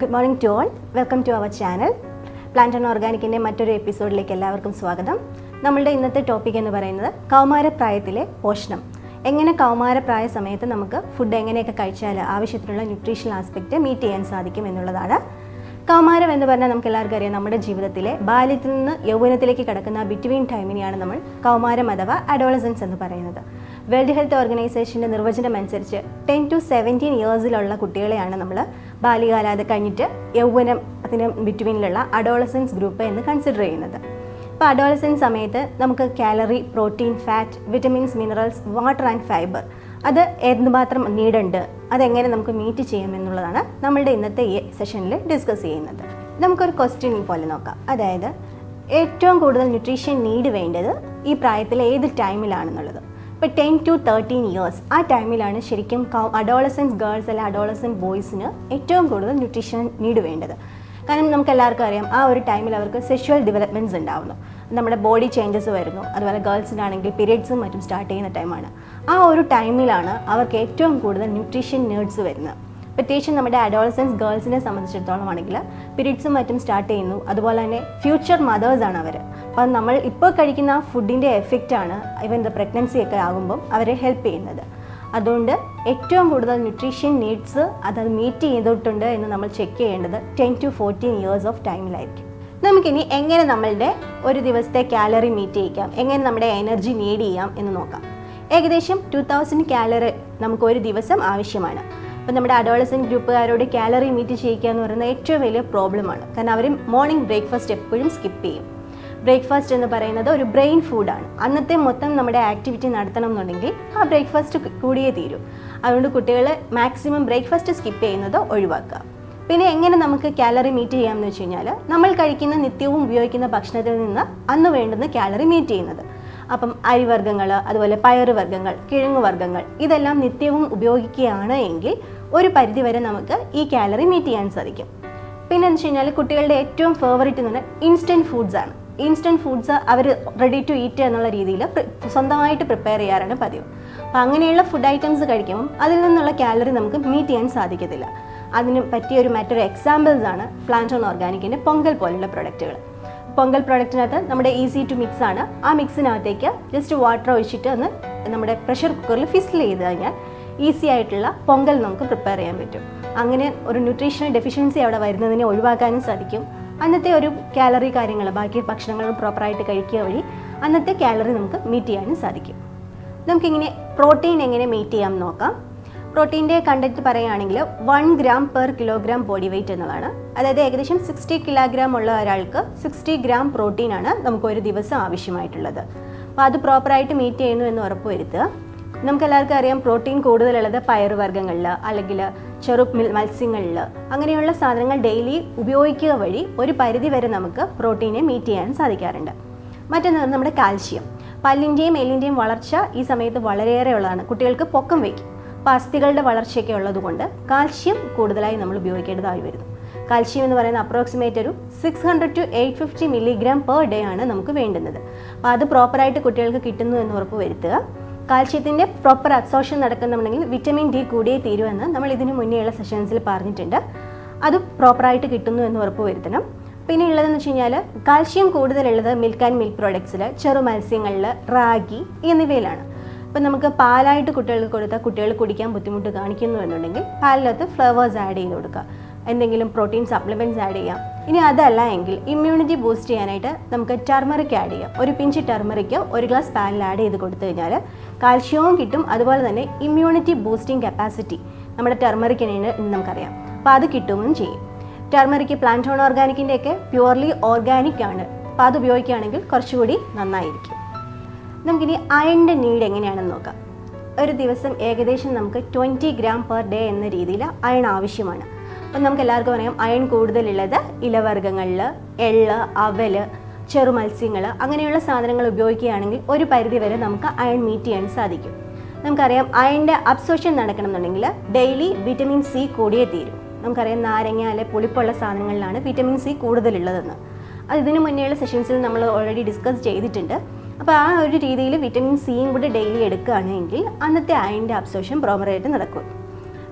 good morning to all welcome to our channel plant and ഓർഗാനിക്കിൻ്റെ മറ്റൊരു എപ്പിസോഡിലേക്ക് എല്ലാവർക്കും സ്വാഗതം നമ്മളുടെ ഇന്നത്തെ ടോപ്പിക് എന്ന് പറയുന്നത് കൗമാരപ്രായത്തിലെ പോഷണം എങ്ങനെ കൗമാരപ്രായ സമയത്ത് നമുക്ക് ഫുഡ് എങ്ങനെയൊക്കെ കഴിച്ചാൽ ആവശ്യത്തിനുള്ള ന്യൂട്രീഷണൽ ആസ്പെക്റ്റ് മീറ്റ് ചെയ്യാൻ സാധിക്കും എന്നുള്ളതാണ് കൗമാരം എന്ന് പറഞ്ഞാൽ നമുക്ക് എല്ലാവർക്കും അറിയാം നമ്മുടെ ജീവിതത്തിലെ ബാല്യത്തിൽ നിന്ന് യൗവനത്തിലേക്ക് കിടക്കുന്ന ബിറ്റ്വീൻ ടൈമിനെയാണ് നമ്മൾ കൗമാരം അഥവാ അഡോളസൻസ് എന്ന് പറയുന്നത് വേൾഡ് ഹെൽത്ത് ഓർഗനൈസേഷൻ്റെ നിർവചനം അനുസരിച്ച് ടെൻ ടു സെവൻറ്റീൻ ഇയേഴ്സിലുള്ള കുട്ടികളെയാണ് നമ്മൾ ബാല്യകാല അത് കഴിഞ്ഞിട്ട് യൗവനം അതിന് ബിറ്റ്വീനിലുള്ള അഡോളസൻസ് ഗ്രൂപ്പ് എന്ന് കൺസിഡർ ചെയ്യുന്നത് ഇപ്പോൾ അഡോളസൻസ് സമയത്ത് നമുക്ക് calorie protein fat vitamins minerals water and fibre അത് എന്തുമാത്രം നീഡുണ്ട് അതെങ്ങനെ നമുക്ക് മീറ്റ് ചെയ്യാം എന്നുള്ളതാണ് നമ്മളുടെ ഇന്നത്തെ ഈ സെഷനിൽ ഡിസ്കസ് ചെയ്യുന്നത് നമുക്കൊരു ക്വസ്റ്റ്യൻ പോലെ നോക്കാം അതായത് ഏറ്റവും കൂടുതൽ ന്യൂട്രീഷൻ നീഡ് വേണ്ടത് ഈ പ്രായത്തിൽ ഏത് ടൈമിലാണെന്നുള്ളത് ഇപ്പോൾ ടെൻ ടു തേർട്ടീൻ ഇയേഴ്സ് ആ ടൈമിലാണ് ശരിക്കും അഡോളസൻസ് ഗേൾസ് അല്ലെ അഡോളസൻസ് ബോയ്സിന് ഏറ്റവും കൂടുതൽ ന്യൂട്രീഷൻ നീഡ് വേണ്ടത് കാരണം നമുക്ക് എല്ലാവർക്കും അറിയാം ആ ഒരു ടൈമിൽ അവർക്ക് സെക്ഷുവൽ ഡെവലപ്മെൻറ്റ്സ് ഉണ്ടാവുന്നു നമ്മുടെ ബോഡി ചേഞ്ചസ് വരുന്നു അതുപോലെ ഗേൾസിനാണെങ്കിൽ പീരിയഡ്സും മറ്റും സ്റ്റാർട്ട് ചെയ്യുന്ന ടൈമാണ് ആ ഒരു ടൈമിലാണ് അവർക്ക് ഏറ്റവും കൂടുതൽ ന്യൂട്രീഷൻ നീഡ്സ് വരുന്നത് പ്രത്യേകിച്ചും നമ്മുടെ അഡോളസൻസ് ഗേൾസിനെ സംബന്ധിച്ചിടത്തോളം ആണെങ്കിൽ പീരിയഡ്സും മറ്റും സ്റ്റാർട്ട് ചെയ്യുന്നു അതുപോലെ തന്നെ ഫ്യൂച്ചർ മദേഴ്സാണ് അവർ അപ്പം നമ്മൾ ഇപ്പോൾ കഴിക്കുന്ന ഫുഡിൻ്റെ എഫക്റ്റാണ് ഇവൻ പ്രഗ്നൻസി ഒക്കെ ആകുമ്പം അവരെ ഹെൽപ്പ് ചെയ്യുന്നത് അതുകൊണ്ട് ഏറ്റവും കൂടുതൽ ന്യൂട്രീഷൻ നീഡ്സ് അത് മീറ്റ് ചെയ്തിട്ടുണ്ട് എന്ന് നമ്മൾ ചെക്ക് ചെയ്യേണ്ടത് ten to fourteen years of ടൈമിലായിരിക്കും നമുക്കിനി എങ്ങനെ നമ്മളുടെ ഒരു ദിവസത്തെ കാലറി മീറ്റ് ചെയ്യിക്കാം എങ്ങനെ നമ്മുടെ എനർജി നീഡ് ചെയ്യാം എന്ന് നോക്കാം ഏകദേശം ടു തൗസൻഡ് കാലറി നമുക്ക് ഒരു ദിവസം ആവശ്യമാണ് അപ്പോൾ നമ്മുടെ അഡോളസൻ ഗ്രൂപ്പുകാരോട് കാലറി മീറ്റ് ചെയ്യിക്കുക എന്ന് പറയുന്നത് ഏറ്റവും വലിയ പ്രോബ്ലമാണ് കാരണം അവർ മോർണിംഗ് ബ്രേക്ക്ഫാസ്റ്റ് എപ്പോഴും സ്കിപ്പ് ചെയ്യും ബ്രേക്ക്ഫാസ്റ്റ് എന്ന് പറയുന്നത് ഒരു ബ്രെയിൻ ഫുഡാണ് അന്നത്തെ മൊത്തം നമ്മുടെ ആക്ടിവിറ്റി നടത്തണം എന്നുണ്ടെങ്കിൽ ആ ബ്രേക്ക്ഫാസ്റ്റ് കൂടിയേ തീരൂ അതുകൊണ്ട് കുട്ടികൾ മാക്സിമം ബ്രേക്ക്ഫാസ്റ്റ് സ്കിപ്പ് ചെയ്യുന്നത് ഒഴിവാക്കുക പിന്നെ എങ്ങനെ നമുക്ക് കാലറി മീറ്റ് ചെയ്യാമെന്ന് വെച്ച് കഴിഞ്ഞാൽ നമ്മൾ കഴിക്കുന്ന നിത്യവും ഉപയോഗിക്കുന്ന ഭക്ഷണത്തിൽ നിന്ന് അന്ന് വേണ്ടുന്ന കാലറി മീറ്റ് ചെയ്യുന്നത് അപ്പം അരിവർഗ്ഗങ്ങൾ അതുപോലെ പയറുവർഗ്ഗങ്ങൾ കിഴങ്ങുവർഗ്ഗങ്ങൾ ഇതെല്ലാം നിത്യവും ഉപയോഗിക്കുകയാണ് എങ്കിൽ ഒരു പരിധിവരെ നമുക്ക് ഈ കാലറി മീറ്റ് ചെയ്യാൻ സാധിക്കും പിന്നെ എന്ന് വെച്ച് കഴിഞ്ഞാൽ കുട്ടികളുടെ ഏറ്റവും ഫേവറേറ്റ് എന്ന് പറഞ്ഞാൽ ഇൻസ്റ്റൻറ്റ് ഫുഡ്സ് ആണ് ഇൻസ്റ്റൻറ്റ് ഫുഡ്സ് അവർ റെഡി ടു ഈറ്റ് എന്നുള്ള രീതിയിൽ സ്വന്തമായിട്ട് പ്രിപ്പയർ ചെയ്യാറാണ് പതിവ് അപ്പോൾ അങ്ങനെയുള്ള ഫുഡ് ഐറ്റംസ് കഴിക്കുമ്പം അതിൽ നിന്നുള്ള കാലറി നമുക്ക് മീറ്റ് ചെയ്യാൻ സാധിക്കത്തില്ല അതിന് പറ്റിയ ഒരു മറ്റൊരു എക്സാമ്പിൾസ് ആണ് പ്ലാന്റ് ഓൺ ഓർഗാനിക്കിൻ്റെ പൊങ്കൽ പോലുള്ള പ്രൊഡക്റ്റുകൾ പൊങ്കൽ പ്രൊഡക്റ്റിനകത്ത് നമ്മുടെ ഈസി ടു മിക്സ് ആണ് ആ മിക്സിനകത്തേക്ക് ജസ്റ്റ് വാട്ടർ ഒഴിച്ചിട്ട് ഒന്ന് നമ്മുടെ പ്രഷർ കുക്കറിൽ ഫിസിൽ ചെയ്ത് കഴിഞ്ഞാൽ ഈസി ആയിട്ടുള്ള പൊങ്കൽ നമുക്ക് പ്രിപ്പയർ ചെയ്യാൻ പറ്റും അങ്ങനെ ഒരു ന്യൂട്രീഷണൽ ഡെഫിഷ്യൻസി അവിടെ വരുന്നതിനെ ഒഴിവാക്കാനും സാധിക്കും അന്നത്തെ ഒരു കാലറി കാര്യങ്ങൾ ബാക്കി ഭക്ഷണങ്ങൾ പ്രോപ്പറായിട്ട് കഴിക്കുക വഴി അന്നത്തെ കാലറി നമുക്ക് മീറ്റ് ചെയ്യാനും സാധിക്കും നമുക്കിങ്ങനെ പ്രോട്ടീൻ എങ്ങനെ മീറ്റ് ചെയ്യാം നോക്കാം പ്രോട്ടീൻ്റെ കണ്ടന്റ് പറയുകയാണെങ്കിൽ one gram per kilogram body weight എന്നതാണ് അതായത് ഏകദേശം സിക്സ്റ്റി കിലോഗ്രാം ഉള്ള ഒരാൾക്ക് സിക്സ്റ്റി ഗ്രാം പ്രോട്ടീനാണ് നമുക്ക് ഒരു ദിവസം ആവശ്യമായിട്ടുള്ളത് അപ്പോൾ അത് പ്രോപ്പറായിട്ട് മീറ്റ് ചെയ്യുന്നു എന്ന് ഉറപ്പ് വരുത്തുക നമുക്ക് എല്ലാവർക്കും അറിയാം പ്രോട്ടീൻ കൂടുതലുള്ളത് പയറുവർഗ്ഗങ്ങളിൽ അല്ലെങ്കിൽ ചെറു മത്സ്യങ്ങളിൽ അങ്ങനെയുള്ള സാധനങ്ങൾ ഡെയിലി ഉപയോഗിക്കുക വഴി ഒരു പരിധി വരെ നമുക്ക് പ്രോട്ടീനെ മീറ്റ് ചെയ്യാൻ സാധിക്കാറുണ്ട് മറ്റൊന്ന് നമ്മുടെ കാൽഷ്യം പല്ലിൻ്റെയും എല്ലിൻ്റെയും വളർച്ച ഈ സമയത്ത് വളരെയേറെ ഉള്ളതാണ് കുട്ടികൾക്ക് പൊക്കം വയ്ക്കും അപ്പോൾ അസ്ഥികളുടെ വളർച്ചയൊക്കെ ഉള്ളതുകൊണ്ട് കാൽഷ്യം കൂടുതലായി നമ്മൾ ഉപയോഗിക്കേണ്ടതായി വരുന്നു കാൽഷ്യം എന്ന് പറയുന്ന അപ്രോക്സിമേറ്റ് ഒരു six hundred to eight fifty milligram per day ആണ് നമുക്ക് വേണ്ടുന്നത് അപ്പോൾ അത് പ്രോപ്പറായിട്ട് കുട്ടികൾക്ക് കിട്ടുന്നു എന്ന് ഉറപ്പ് വരുത്തുക കാൽഷ്യത്തിൻ്റെ പ്രോപ്പർ അബ്സോർഷൻ നടക്കുന്നുണ്ടെങ്കിൽ വിറ്റമിൻ ഡി കൂടിയേ തീരുമെന്ന് നമ്മൾ ഇതിനു മുന്നേയുള്ള സെഷൻസിൽ പറഞ്ഞിട്ടുണ്ട് അത് പ്രോപ്പറായിട്ട് കിട്ടുന്നു എന്ന് ഉറപ്പ് വരുത്തണം പിന്നെ ഉള്ളതെന്ന് വെച്ച് കഴിഞ്ഞാൽ കാൽഷ്യം കൂടുതലുള്ളത് മിൽക്ക് ആൻഡ് മിൽക്ക് പ്രോഡക്ട്സിൽ ചെറു മത്സ്യങ്ങളിൽ റാഗി എന്നിവയിലാണ് ഇപ്പം നമുക്ക് പാലായിട്ട് കുട്ടികൾക്ക് കൊടുത്താൽ കുട്ടികൾ കുടിക്കാൻ ബുദ്ധിമുട്ട് കാണിക്കുന്നു എന്നുണ്ടെങ്കിൽ പാലിനകത്ത് ഫ്ലേവേഴ്സ് ആഡ് ചെയ്ത് കൊടുക്കുക എന്തെങ്കിലും പ്രോട്ടീൻ സപ്ലിമെൻറ്റ്സ് ആഡ് ചെയ്യാം ഇനി അതല്ല എങ്കിൽ ഇമ്മ്യൂണിറ്റി ബൂസ്റ്റ് ചെയ്യാനായിട്ട് നമുക്ക് ടർമറിക് ആഡ് ചെയ്യാം ഒരു പിഞ്ച് ടർമറിക്ക് ഒരു ഗ്ലാസ് പാലിൽ ആഡ് ചെയ്ത് കൊടുത്തു കഴിഞ്ഞാൽ കാൽഷ്യവും കിട്ടും അതുപോലെ തന്നെ ഇമ്മ്യൂണിറ്റി ബൂസ്റ്റിംഗ് കപ്പാസിറ്റി നമ്മുടെ ടർമറിക്കിന് നമുക്കറിയാം അപ്പോൾ അത് കിട്ടുകയും ചെയ്യും ടർമറിക്ക് പ്ലാന്റ് ഓൺ ഓർഗാനിക്കിൻ്റെ ഒക്കെ പ്യുവർലി ഓർഗാനിക് ആണ് അപ്പോൾ അത് ഉപയോഗിക്കുകയാണെങ്കിൽ കുറച്ചുകൂടി നന്നായിരിക്കും നമുക്കിനി അയണിൻ്റെ നീഡ് എങ്ങനെയാണെന്ന് നോക്കാം ഒരു ദിവസം ഏകദേശം നമുക്ക് ട്വൻറ്റി ഗ്രാം പെർ ഡേ എന്ന രീതിയിൽ അയൺ ആവശ്യമാണ് അപ്പം നമുക്ക് എല്ലാവർക്കും അറിയാം അയൺ കൂടുതലുള്ളത് ഇലവർഗ്ഗങ്ങളിൽ എള്ള് അവല് ചെറു മത്സ്യങ്ങൾ അങ്ങനെയുള്ള സാധനങ്ങൾ ഉപയോഗിക്കുകയാണെങ്കിൽ ഒരു പരിധി വരെ നമുക്ക് അയൺ മീറ്റ് ചെയ്യാൻ സാധിക്കും നമുക്കറിയാം അയണിൻ്റെ അബ്സോർഷൻ നടക്കണമെന്നുണ്ടെങ്കിൽ ഡെയിലി വിറ്റമിൻ സി കൂടിയേ തീരും നമുക്കറിയാം നാരങ്ങ അല്ലെ പുളിപ്പുള്ള സാധനങ്ങളിലാണ് വിറ്റമിൻ സി കൂടുതലുള്ളതെന്ന് അത് ഇതിനു മുന്നേയുള്ള സെഷൻസിൽ നമ്മൾ ഓൾറെഡി ഡിസ്കസ് ചെയ്തിട്ടുണ്ട് അപ്പോൾ ആ ഒരു രീതിയിൽ വിറ്റമിൻ സിയും കൂടി ഡെയിലി എടുക്കുകയാണെങ്കിൽ അന്നത്തെ അയണിൻ്റെ അബ്സോർഷൻ പ്രോപ്പറായിട്ട് നടക്കും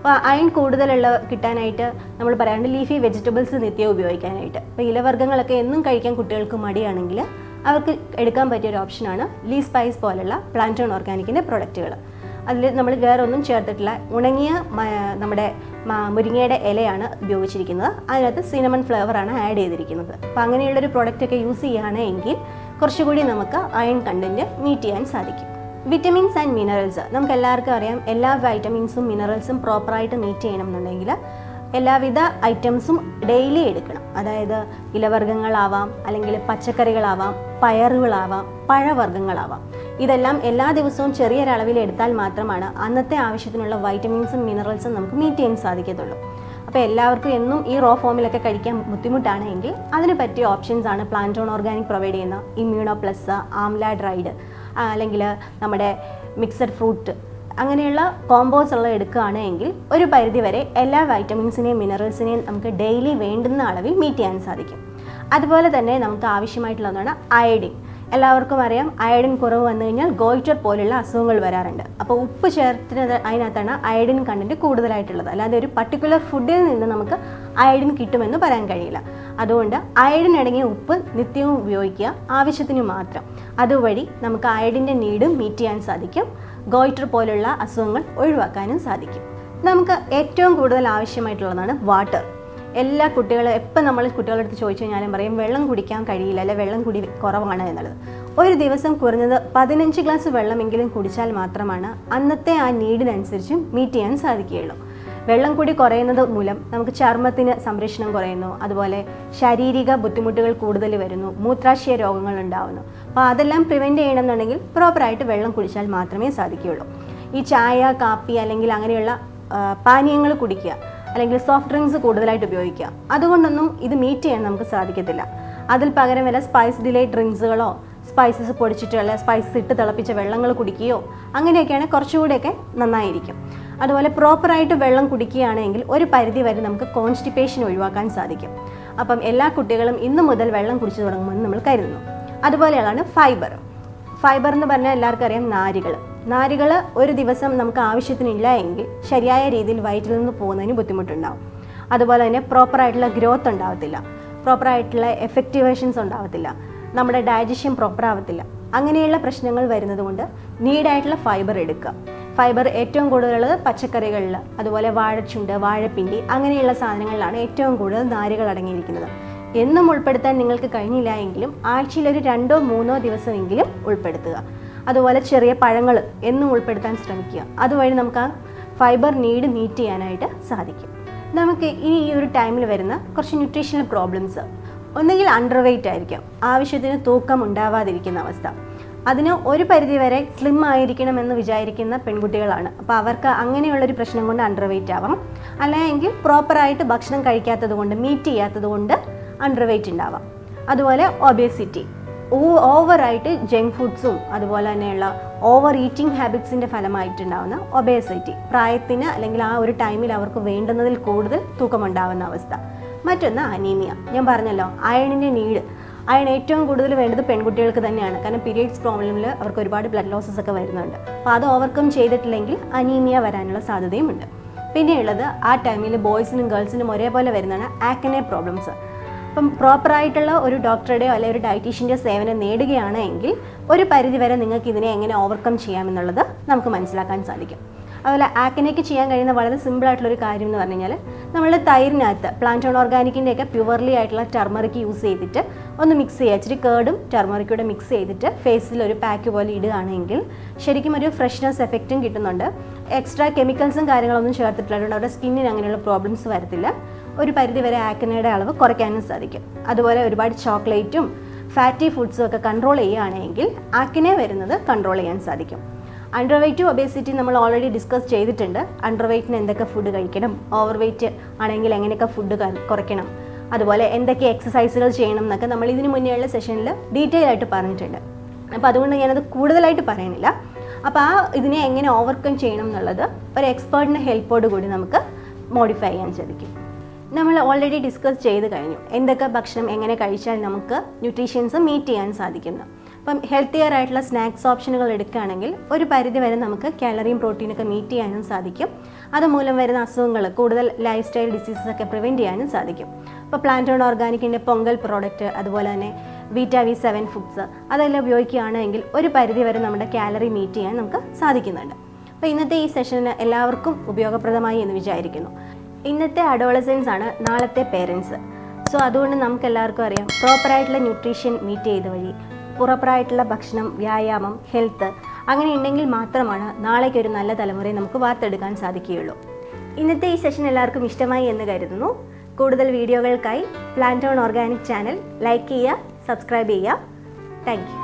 അപ്പോൾ അയൺ കൂടുതലുള്ള കിട്ടാനായിട്ട് നമ്മൾ പറയാറുണ്ട് ലീഫി വെജിറ്റബിൾസ് നിത്യം ഉപയോഗിക്കാനായിട്ട് അപ്പോൾ ഇലവർഗ്ഗങ്ങളൊക്കെ എന്നും കഴിക്കാൻ കുട്ടികൾക്ക് മടിയാണെങ്കിൽ അവർക്ക് എടുക്കാൻ പറ്റിയ ഒരു ഓപ്ഷനാണ് ലീ സ്പൈസ് പോലുള്ള പ്ലാന്റോൺ ഓർഗാനിക്കിൻ്റെ പ്രൊഡക്റ്റുകൾ അതിൽ നമ്മൾ വേറെ ഒന്നും ചേർത്തിട്ടില്ല ഉണങ്ങിയ മ- നമ്മുടെ മ- മുരിങ്ങയുടെ ഇലയാണ് ഉപയോഗിച്ചിരിക്കുന്നത് അതിനകത്ത് സിനമൺ ഫ്ലേവറാണ് ആഡ് ചെയ്തിരിക്കുന്നത് അപ്പോൾ അങ്ങനെയുള്ളൊരു പ്രോഡക്റ്റ് ഒക്കെ യൂസ് ചെയ്യുകയാണെങ്കിൽ കുറച്ചുകൂടി നമുക്ക് അയൺ കണ്ടൻറ്റ് മീറ്റ് ചെയ്യാൻ സാധിക്കും വിറ്റമിൻസ് ആൻഡ് മിനറൽസ് നമുക്ക് എല്ലാവർക്കും അറിയാം എല്ലാ വൈറ്റമിൻസും മിനറൽസും പ്രോപ്പറായിട്ട് മീറ്റ് ചെയ്യണമെന്നുണ്ടെങ്കിൽ എല്ലാവിധ ഐറ്റംസും ഡെയിലി എടുക്കണം അതായത് ഇലവർഗ്ഗങ്ങളാവാം അല്ലെങ്കിൽ പച്ചക്കറികളാവാം പയറുകളാവാം പഴവർഗ്ഗങ്ങളാവാം ഇതെല്ലാം എല്ലാ ദിവസവും ചെറിയൊരളവിൽ എടുത്താൽ മാത്രമാണ് അന്നത്തെ ആവശ്യത്തിനുള്ള വൈറ്റമിൻസും മിനറൽസും നമുക്ക് മീറ്റ് ചെയ്യാൻ സാധിക്കത്തുള്ളൂ അപ്പോൾ എല്ലാവർക്കും എന്നും ഈ റോ ഫോമിലൊക്കെ കഴിക്കാൻ ബുദ്ധിമുട്ടാണ് എങ്കിൽ അതിന് പറ്റിയ ഓപ്ഷൻസ് ആണ് പ്ലാന്റോൺ ഓർഗാനിക് പ്രൊവൈഡ് ചെയ്യുന്ന ഇമ്മ്യൂണോ പ്ലസ് ആംല ഡ്രൈഡ് അല്ലെങ്കിൽ നമ്മുടെ മിക്സഡ് ഫ്രൂട്ട് അങ്ങനെയുള്ള കോമ്പോസ് ഉള്ള എടുക്കുകയാണ് എങ്കിൽ ഒരു പരിധി വരെ എല്ലാ വൈറ്റമിൻസിനെയും മിനറൽസിനെയും നമുക്ക് ഡെയിലി വേണ്ടുന്ന അളവിൽ മീറ്റ് ചെയ്യാൻ സാധിക്കും അതുപോലെ തന്നെ നമുക്ക് ആവശ്യമായിട്ടുള്ള ഒന്നാണ് അയഡിൻ എല്ലാവർക്കും അറിയാം അയഡിൻ കുറവ് വന്നു കഴിഞ്ഞാൽ ഗോയിറ്റർ പോലുള്ള അസുഖങ്ങൾ വരാറുണ്ട് അപ്പോൾ ഉപ്പ് ചേർത്തിനത് അതിനകത്താണ് അയഡിൻ കണ്ടന്റ് കൂടുതലായിട്ടുള്ളത് അല്ലാതെ ഒരു പർട്ടിക്കുലർ ഫുഡിൽ നിന്ന് നമുക്ക് അയഡിൻ കിട്ടുമെന്ന് പറയാൻ കഴിയില്ല അതുകൊണ്ട് അയഡിൻ അടങ്ങിയ ഉപ്പ് നിത്യവും ഉപയോഗിക്കുക ആവശ്യത്തിന് മാത്രം അതുവഴി നമുക്ക് അയഡിൻ്റെ നീഡും മീറ്റ് ചെയ്യാൻ സാധിക്കും ഗോയിറ്റർ പോലുള്ള അസുഖങ്ങൾ ഒഴിവാക്കാനും സാധിക്കും നമുക്ക് ഏറ്റവും കൂടുതൽ ആവശ്യമായിട്ടുള്ളതാണ് വാട്ടർ എല്ലാ കുട്ടികളും എപ്പോൾ നമ്മൾ കുട്ടികളുടെ അടുത്ത് ചോദിച്ചു കഴിഞ്ഞാലും പറയും വെള്ളം കുടിക്കാൻ കഴിയില്ല അല്ലെ വെള്ളം കുടി കുറവാണ് എന്നുള്ളത് ഒരു ദിവസം കുറഞ്ഞത് പതിനഞ്ച് ഗ്ലാസ് വെള്ളമെങ്കിലും കുടിച്ചാൽ മാത്രമാണ് അന്നത്തെ ആ നീഡിനനുസരിച്ച് മീറ്റ് ചെയ്യാൻ സാധിക്കുകയുള്ളൂ വെള്ളം കൂടി കുറയുന്നത് മൂലം നമുക്ക് ചർമ്മത്തിന് സംരക്ഷണം കുറയുന്നു അതുപോലെ ശാരീരിക ബുദ്ധിമുട്ടുകൾ കൂടുതൽ വരുന്നു മൂത്രാശയ രോഗങ്ങൾ ഉണ്ടാവുന്നു അപ്പോൾ അതെല്ലാം പ്രിവെൻറ്റ് ചെയ്യണമെന്നുണ്ടെങ്കിൽ പ്രോപ്പറായിട്ട് വെള്ളം കുടിച്ചാൽ മാത്രമേ സാധിക്കുകയുള്ളൂ ഈ ചായ കാപ്പി അല്ലെങ്കിൽ അങ്ങനെയുള്ള പാനീയങ്ങൾ കുടിക്കുക അല്ലെങ്കിൽ സോഫ്റ്റ് ഡ്രിങ്ക്സ് കൂടുതലായിട്ട് ഉപയോഗിക്കുക അതുകൊണ്ടൊന്നും ഇത് മീറ്റ് ചെയ്യാൻ നമുക്ക് സാധിക്കത്തില്ല അതിൽ പകരം വല്ല സ്പൈസ് ഡിലേ ഡ്രിങ്ക്സുകളോ സ്പൈസസ് പൊടിച്ചിട്ടോ അല്ലെ സ്പൈസസ് ഇട്ട് തിളപ്പിച്ച വെള്ളങ്ങൾ കുടിക്കുകയോ അങ്ങനെയൊക്കെയാണ് കുറച്ചുകൂടെയൊക്കെ നന്നായിരിക്കും അതുപോലെ പ്രോപ്പറായിട്ട് വെള്ളം കുടിക്കുകയാണെങ്കിൽ ഒരു പരിധി വരെ നമുക്ക് കോൺസ്റ്റിപ്പേഷൻ ഒഴിവാക്കാൻ സാധിക്കും അപ്പം എല്ലാ കുട്ടികളും ഇന്നു മുതൽ വെള്ളം കുടിച്ചു തുടങ്ങുമെന്ന് നമ്മൾ കരുതുന്നു അതുപോലെയാണ് ഫൈബർ ഫൈബർ എന്ന് പറഞ്ഞാൽ എല്ലാവർക്കും അറിയാം നാരുകൾ നാരുകൾ ഒരു ദിവസം നമുക്ക് ആവശ്യത്തിനില്ല എങ്കിൽ ശരിയായ രീതിയിൽ വയറ്റിൽ നിന്ന് പോകുന്നതിന് ബുദ്ധിമുട്ടുണ്ടാവും അതുപോലെ തന്നെ പ്രോപ്പറായിട്ടുള്ള ഗ്രോത്ത് ഉണ്ടാവത്തില്ല പ്രോപ്പറായിട്ടുള്ള എഫക്റ്റീവേഷൻസ് ഉണ്ടാവത്തില്ല നമ്മുടെ ഡൈജഷൻ പ്രോപ്പർ ആവത്തില്ല അങ്ങനെയുള്ള പ്രശ്നങ്ങൾ വരുന്നത് കൊണ്ട് നീഡായിട്ടുള്ള ഫൈബർ എടുക്കുക ഫൈബർ ഏറ്റവും കൂടുതലുള്ളത് പച്ചക്കറികളിൽ അതുപോലെ വാഴച്ചുണ്ട് വാഴപ്പിണ്ടി അങ്ങനെയുള്ള സാധനങ്ങളിലാണ് ഏറ്റവും കൂടുതൽ നാരുകൾ അടങ്ങിയിരിക്കുന്നത് എന്നും ഉൾപ്പെടുത്താൻ നിങ്ങൾക്ക് കഴിഞ്ഞില്ല എങ്കിലും ആഴ്ചയിൽ ഒരു രണ്ടോ മൂന്നോ ദിവസമെങ്കിലും ഉൾപ്പെടുത്തുക അതുപോലെ ചെറിയ പഴങ്ങൾ എന്നും ഉൾപ്പെടുത്താൻ ശ്രമിക്കുക അതുവഴി നമുക്ക് ആ ഫൈബർ നീഡ് മീറ്റ് ചെയ്യാനായിട്ട് സാധിക്കും നമുക്ക് ഈ ഒരു ടൈമിൽ വരുന്ന കുറച്ച് ന്യൂട്രീഷണൽ പ്രോബ്ലംസ് ഒന്നുകിൽ അണ്ടർ വെയിറ്റ് ആയിരിക്കാം ആവശ്യത്തിന് തൂക്കം ഉണ്ടാവാതിരിക്കുന്ന അവസ്ഥ അതിന് ഒരു പരിധിവരെ സ്ലിം ആയിരിക്കണമെന്ന് വിചാരിക്കുന്ന പെൺകുട്ടികളാണ് അപ്പോൾ അവർക്ക് അങ്ങനെയുള്ളൊരു പ്രശ്നം കൊണ്ട് അണ്ടർ വെയിറ്റ് ആവാം അല്ലെങ്കിൽ പ്രോപ്പറായിട്ട് ഭക്ഷണം കഴിക്കാത്തത് കൊണ്ട് മീറ്റ് ചെയ്യാത്തത് കൊണ്ട് അണ്ടർ വെയിറ്റ് ഉണ്ടാവാം അതുപോലെ ഒബേസിറ്റി ഓവറായിട്ട് ജങ്ക് ഫുഡ്സും അതുപോലെ തന്നെയുള്ള ഓവർ ഈറ്റിംഗ് ഹാബിറ്റ്സിൻ്റെ ഫലമായിട്ടുണ്ടാവുന്ന ഒബേസിറ്റി പ്രായത്തിന് അല്ലെങ്കിൽ ആ ഒരു ടൈമിൽ അവർക്ക് വേണ്ടുന്നതിൽ കൂടുതൽ തൂക്കമുണ്ടാവുന്ന അവസ്ഥ മറ്റൊന്ന് അനീമിയ ഞാൻ പറഞ്ഞല്ലോ അയണിൻ്റെ നീഡ് അയൺ ഏറ്റവും കൂടുതൽ വേണ്ടത് പെൺകുട്ടികൾക്ക് തന്നെയാണ് കാരണം പീരിയഡ്സ് പ്രോബ്ലമിൽ അവർക്ക് ഒരുപാട് ബ്ലഡ് ലോസസ് ഒക്കെ വരുന്നുണ്ട് അപ്പോൾ അത് ഓവർകം ചെയ്തിട്ടില്ലെങ്കിൽ അനീമിയ വരാനുള്ള സാധ്യതയുമുണ്ട് പിന്നെയുള്ളത് ആ ടൈമിൽ ബോയ്സിനും ഗേൾസിനും ഒരേപോലെ വരുന്നതാണ് ആക്കനെ പ്രോബ്ലംസ് അപ്പം പ്രോപ്പറായിട്ടുള്ള ഒരു ഡോക്ടറുടെയോ അല്ലെങ്കിൽ ഒരു ഡയറ്റീഷ്യൻ്റെ സേവനം നേടുകയാണ് എങ്കിൽ ഒരു പരിധിവരെ നിങ്ങൾക്ക് ഇതിനെ എങ്ങനെ ഓവർകം ചെയ്യാമെന്നുള്ളത് നമുക്ക് മനസ്സിലാക്കാൻ സാധിക്കും അതുപോലെ ആക്കനയ്ക്ക് ചെയ്യാൻ കഴിയുന്ന വളരെ സിമ്പിൾ ആയിട്ടുള്ള ഒരു കാര്യം എന്ന് പറഞ്ഞു കഴിഞ്ഞാൽ നമ്മൾ തൈരിനകത്ത് പ്ലാന്റോൺ ഓർഗാനിക്കിൻ്റെ ഒക്കെ പ്യുവർലി ആയിട്ടുള്ള ടർമറിക്ക് യൂസ് ചെയ്തിട്ട് ഒന്ന് മിക്സ് ചെയ്യുക ഇച്ചിരി കേർഡും ടർമറിക്കൂടെ മിക്സ് ചെയ്തിട്ട് ഫേസിൽ ഒരു പാക്ക് പോലെ ഇടുകയാണെങ്കിൽ ശരിക്കും ഒരു ഫ്രഷ്നെസ് എഫക്റ്റും കിട്ടുന്നുണ്ട് എക്സ്ട്രാ കെമിക്കൽസും കാര്യങ്ങളൊന്നും ചേർത്തിട്ടുള്ളതുകൊണ്ട് അവരുടെ സ്കിന്നിന് അങ്ങനെയുള്ള പ്രോബ്ലംസ് വരത്തില്ല ഒരു പരിധി വരെ ആക്കനയുടെ അളവ് കുറയ്ക്കാനും സാധിക്കും അതുപോലെ ഒരുപാട് ചോക്ലേറ്റും ഫാറ്റി ഫുഡ്സും ഒക്കെ കൺട്രോൾ ചെയ്യുകയാണെങ്കിൽ ആക്കിനെ വരുന്നത് കൺട്രോൾ ചെയ്യാൻ സാധിക്കും അണ്ടർ വെയ്റ്റും ഒബേസിറ്റി നമ്മൾ ഓൾറെഡി ഡിസ്കസ് ചെയ്തിട്ടുണ്ട് അണ്ടർ വെയ്റ്റിന് എന്തൊക്കെ ഫുഡ് കഴിക്കണം ഓവർ വെയ്റ്റ് ആണെങ്കിൽ എങ്ങനെയൊക്കെ ഫുഡ് കുറയ്ക്കണം അതുപോലെ എന്തൊക്കെ എക്സസൈസുകൾ ചെയ്യണം എന്നൊക്കെ നമ്മൾ ഇതിന് മുന്നേയുള്ള സെഷനിൽ ഡീറ്റെയിൽ ആയിട്ട് പറഞ്ഞിട്ടുണ്ട് അപ്പോൾ അതുകൊണ്ട് ഞാനത് കൂടുതലായിട്ട് പറയണില്ല അപ്പോൾ ആ ഇതിനെ എങ്ങനെ ഓവർകം ചെയ്യണം എന്നുള്ളത് ഒരു എക്സ്പേർട്ടിൻ്റെ ഹെൽപ്പോട് കൂടി നമുക്ക് മോഡിഫൈ ചെയ്യാൻ സാധിക്കും നമ്മൾ ഓൾറെഡി ഡിസ്കസ് ചെയ്ത് കഴിഞ്ഞു എന്തൊക്കെ ഭക്ഷണം എങ്ങനെ കഴിച്ചാൽ നമുക്ക് ന്യൂട്രീഷ്യൻസ് മീറ്റ് ചെയ്യാൻ സാധിക്കുന്നു അപ്പം ഹെൽത്തിയർ ആയിട്ടുള്ള സ്നാക്സ് ഓപ്ഷനുകൾ എടുക്കുകയാണെങ്കിൽ ഒരു പരിധി വരെ നമുക്ക് കാലറിയും പ്രോട്ടീനൊക്കെ മീറ്റ് ചെയ്യാനും സാധിക്കും അതുമൂലം വരുന്ന അസുഖങ്ങൾ കൂടുതൽ ലൈഫ് സ്റ്റൈൽ ഡിസീസസ് ഒക്കെ പ്രിവെൻറ്റ് ചെയ്യാനും സാധിക്കും ഇപ്പോൾ പ്ലാന്റോൺ ഓർഗാനിക്കിൻ്റെ പൊങ്കൽ പ്രോഡക്റ്റ് അതുപോലെ തന്നെ വീറ്റ വി സെവൻ ഫുഡ്സ് അതെല്ലാം ഉപയോഗിക്കുകയാണെങ്കിൽ ഒരു പരിധി വരെ നമ്മുടെ കാലറി മീറ്റ് ചെയ്യാൻ നമുക്ക് സാധിക്കുന്നുണ്ട് അപ്പോൾ ഇന്നത്തെ ഈ സെഷന് എല്ലാവർക്കും ഉപയോഗപ്രദമായി എന്ന് വിചാരിക്കുന്നു ഇന്നത്തെ അഡോളസൻസ് ആണ് നാളത്തെ പേരൻസ് സോ അതുകൊണ്ട് നമുക്ക് എല്ലാവർക്കും അറിയാം പ്രോപ്പറായിട്ടുള്ള ന്യൂട്രീഷൻ മീറ്റ് ചെയ്ത വഴി പ്രോപ്പറായിട്ടുള്ള ഭക്ഷണം വ്യായാമം ഹെൽത്ത് അങ്ങനെ ഉണ്ടെങ്കിൽ മാത്രമാണ് നാളേക്ക് ഒരു നല്ല തലമുറയെ നമുക്ക് വാർത്തെടുക്കാൻ സാധിക്കുകയുള്ളൂ ഇന്നത്തെ ഈ സെഷൻ എല്ലാവർക്കും ഇഷ്ടമായി എന്ന് കരുതുന്നു കൂടുതൽ വീഡിയോകൾക്കായി പ്ലാന്റോൺ ഓർഗാനിക് ചാനൽ ലൈക്ക് ചെയ്യുക സബ്സ്ക്രൈബ് ചെയ്യുക താങ്ക് യു